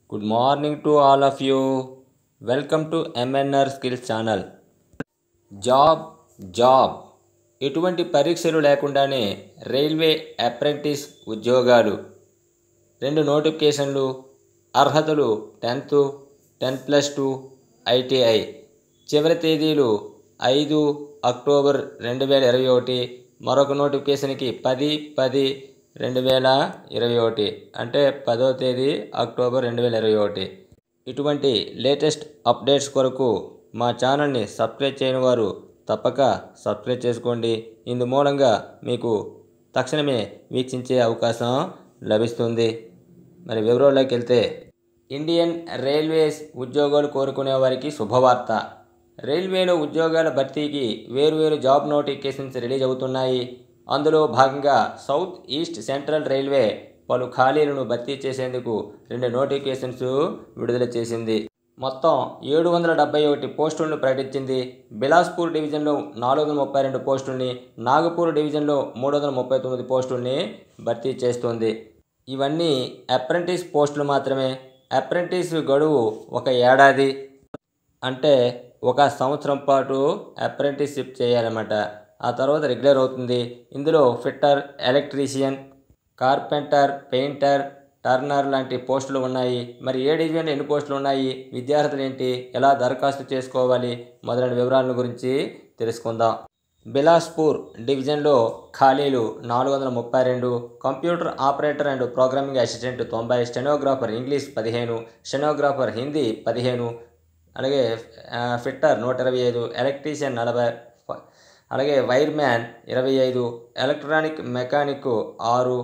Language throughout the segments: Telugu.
Good morning to all of you. Welcome to MNR Skills channel job job ఎటువంటి పరీక్షలు లేకుండానే రైల్వే అప్రెంటిస్ ఉద్యోగాలు రెండు నోటిఫికేషన్లు అర్హతలు tenth ten plus two ITI చివరి తేదీలు ఐదు అక్టోబర్ రెండు వేల ఇరవై ఒకటి మరొక నోటిఫికేషన్కి పది పది రెండు వేల ఇరవై ఒకటి అంటే పదో తేదీ అక్టోబర్ రెండు వేల ఇరవై ఒకటి ఇటువంటి లేటెస్ట్ అప్డేట్స్ కొరకు మా ఛానల్ని సబ్స్క్రైబ్ చేయని వారు తప్పక సబ్స్క్రైబ్ చేసుకోండి ఇందు మూలంగా మీకు తక్షణమే వీక్షించే అవకాశం లభిస్తుంది మరి వివరాల్లోకి వెళ్తే ఇండియన్ రైల్వేస్ ఉద్యోగాలు కోరుకునే వారికి శుభవార్త రైల్వేలో ఉద్యోగాల భర్తీకి వేరువేరు జాబ్ నోటిఫికేషన్స్ రిలీజ్ అవుతున్నాయి అందులో భాగంగా సౌత్ ఈస్ట్ సెంట్రల్ రైల్వే పలు ఖాళీలను భర్తీ చేసేందుకు రెండు నోటిఫికేషన్స్ విడుదల చేసింది మొత్తం ఏడు వందల డెబ్బై ఒకటి పోస్టులను ప్రకటించింది బిలాస్పూర్ డివిజన్లో నాలుగు వందల ముప్పై రెండు పోస్టుల్ని నాగపూర్ డివిజన్లో మూడు వందల ముప్పై తొమ్మిది పోస్టుల్ని భర్తీ చేస్తుంది ఇవన్నీ అప్రెంటిస్ పోస్టులు మాత్రమే అప్రెంటిస్ గడువు ఒక ఏడాది అంటే ఒక సంవత్సరం పాటు అప్రెంటిస్షిప్ చేయాలన్నమాట ఆ తర్వాత రెగ్యులర్ అవుతుంది ఇందులో fitter electrician carpenter painter turner లాంటి పోస్టులు ఉన్నాయి మరి ఏ డివిజన్లో ఎన్ని పోస్టులు ఉన్నాయి విద్యార్థులు ఏంటి ఎలా దరఖాస్తు చేసుకోవాలి మొదలైన వివరాల గురించి తెలుసుకుందాం బిలాస్పూర్ డివిజన్లో ఖాళీలు నాలుగు వందల ముప్పై రెండు computer operator and programming assistant తొంభై స్టెనోగ్రాఫర్ ఇంగ్లీష్ పదిహేను స్టెనోగ్రాఫర్ హిందీ పదిహేను అలాగే ఆ, ఫిట్టర్ నూట ఇరవై ఐదు ఎలక్ట్రీషియన్ నలభై ఫ- అలాగే వైర్ మ్యాన్ ఇరవై ఐదు ఎలక్ట్రానిక్ మెకానిక్ ఆరు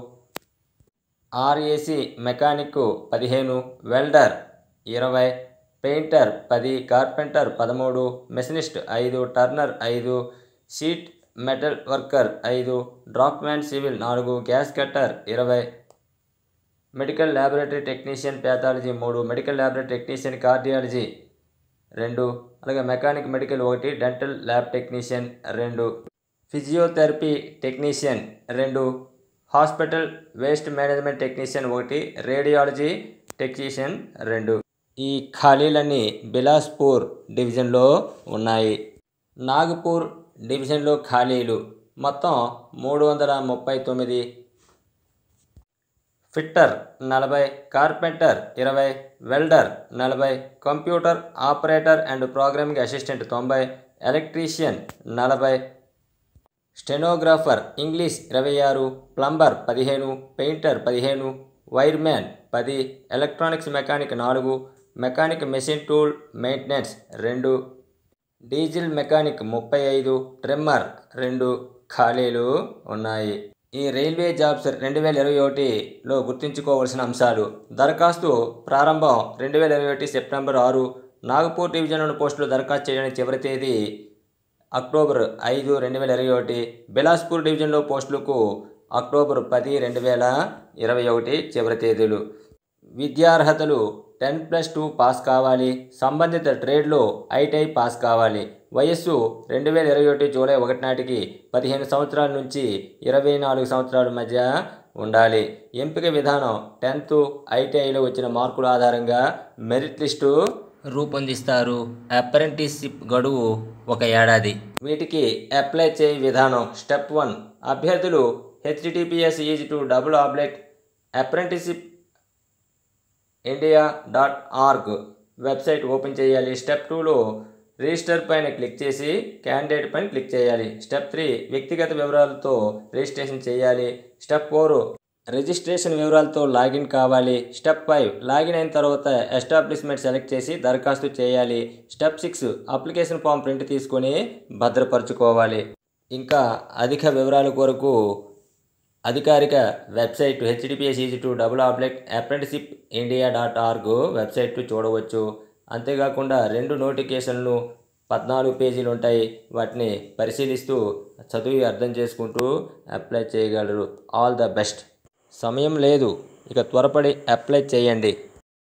ఆర్ఏసి మెకానిక్ పదిహేను వెల్డర్ ఇరవై పెయింటర్ పది కార్పెంటర్ పదమూడు మెషినిస్ట్ ఐదు టర్నర్ ఐదు షీట్ మెటల్ వర్కర్ ఐదు డ్రాప్మ్యాన్ సివిల్ నాలుగు గ్యాస్ కట్టర్ ఇరవై మెడికల్ ల్యాబొరేటరీ టెక్నీషియన్ ప్యాథాలజీ మూడు మెడికల్ ల్యాబొరేటరీ టెక్నీషియన్ కార్డియాలజీ రెండు అలాగే మెకానిక్ మెడికల్ ఒకటి డెంటల్ ల్యాబ్ టెక్నీషియన్ రెండు ఫిజియోథెరపీ టెక్నీషియన్ రెండు హాస్పిటల్ వేస్ట్ మేనేజ్మెంట్ టెక్నీషియన్ ఒకటి రేడియాలజీ టెక్నీషియన్ రెండు ఈ ఖాళీలన్నీ బిలాస్పూర్ డివిజన్లో ఉన్నాయి నాగపూర్ డివిజన్లో ఖాళీలు మొత్తం మూడు వందల ముప్పై తొమ్మిది ఫిట్టర్ నలభై కార్పెంటర్ ఇరవై వెల్డర్ నలభై computer operator and programming assistant తొంభై ఎలక్ట్రీషియన్ నలభై స్టెనోగ్రాఫర్ ఇంగ్లీష్ ఇరవై ఆరు ప్లంబర్ పదిహేను పెయింటర్ పదిహేను వైర్మ్యాన్ పది ఎలక్ట్రానిక్స్ మెకానిక్ నాలుగు మెకానిక్ మెషిన్ టూల్ మెయింటెనెన్స్ రెండు డీజిల్ మెకానిక్ ముప్పై ఐదు ట్రిమ్మర్ రెండు ఖాళీలు ఉన్నాయి ఈ రైల్వే జాబ్స్ రెండు వేల ఇరవై ఒకటిలో గుర్తుంచుకోవాల్సిన అంశాలు దరఖాస్తు ప్రారంభం రెండు వేల ఇరవై ఒకటి సెప్టెంబర్ ఆరు నాగపూర్ డివిజన్లోని పోస్టులు దరఖాస్తు చేయడానికి చివరి తేదీ అక్టోబర్ ఐదు రెండు వేల ఇరవై ఒకటి బిలాస్పూర్ డివిజన్లో పోస్టులకు అక్టోబర్ పది రెండు వేల ఇరవై ఒకటి చివరి తేదీలు విద్యార్హతలు టెన్ ప్లస్ టూ పాస్ కావాలి సంబంధిత ట్రేడ్లో ఐటీఐ పాస్ కావాలి వయస్సు రెండు వేల ఇరవై ఒకటి జూలై ఒకటి నాటికి పదిహేను సంవత్సరాల నుంచి ఇరవై నాలుగు సంవత్సరాల మధ్య ఉండాలి ఎంపిక విధానం టెన్త్ ఐటీఐలో వచ్చిన మార్కుల ఆధారంగా మెరిట్ లిస్టు రూపొందిస్తారు అప్రెంటిస్షిప్ గడువు ఒక ఏడాది వీటికి అప్లై చేయ విధానం స్టెప్ వన్ అభ్యర్థులు HTTPS is to double oblique apprenticeship India dot org website open చేయాలి స్టెప్ టూలో రిజిస్టర్ పైన క్లిక్ చేసి క్యాండిడేట్ పైన క్లిక్ చేయాలి స్టెప్ త్రీ వ్యక్తిగత వివరాలతో రిజిస్ట్రేషన్ చేయాలి స్టెప్ ఫోర్ రిజిస్ట్రేషన్ వివరాలతో లాగిన్ కావాలి స్టెప్ ఫైవ్ లాగిన్ అయిన తర్వాత ఎస్టాబ్లిష్మెంట్ సెలెక్ట్ చేసి దరఖాస్తు చేయాలి step six application form print తీసుకొని భద్రపరచుకోవాలి ఇంకా అధిక వివరాల కొరకు అధికారిక website HTTPS is to double oblique apprenticeship India dot org website చూడవచ్చు అంతేకాకుండా రెండు నోటిఫికేషన్లు పద్నాలుగు పేజీలు ఉంటాయి వాటిని పరిశీలిస్తూ చదివి అర్థం చేసుకుంటూ అప్లై చేయగలరు ఆల్ ద బెస్ట్ సమయం లేదు ఇక త్వరపడి అప్లై చేయండి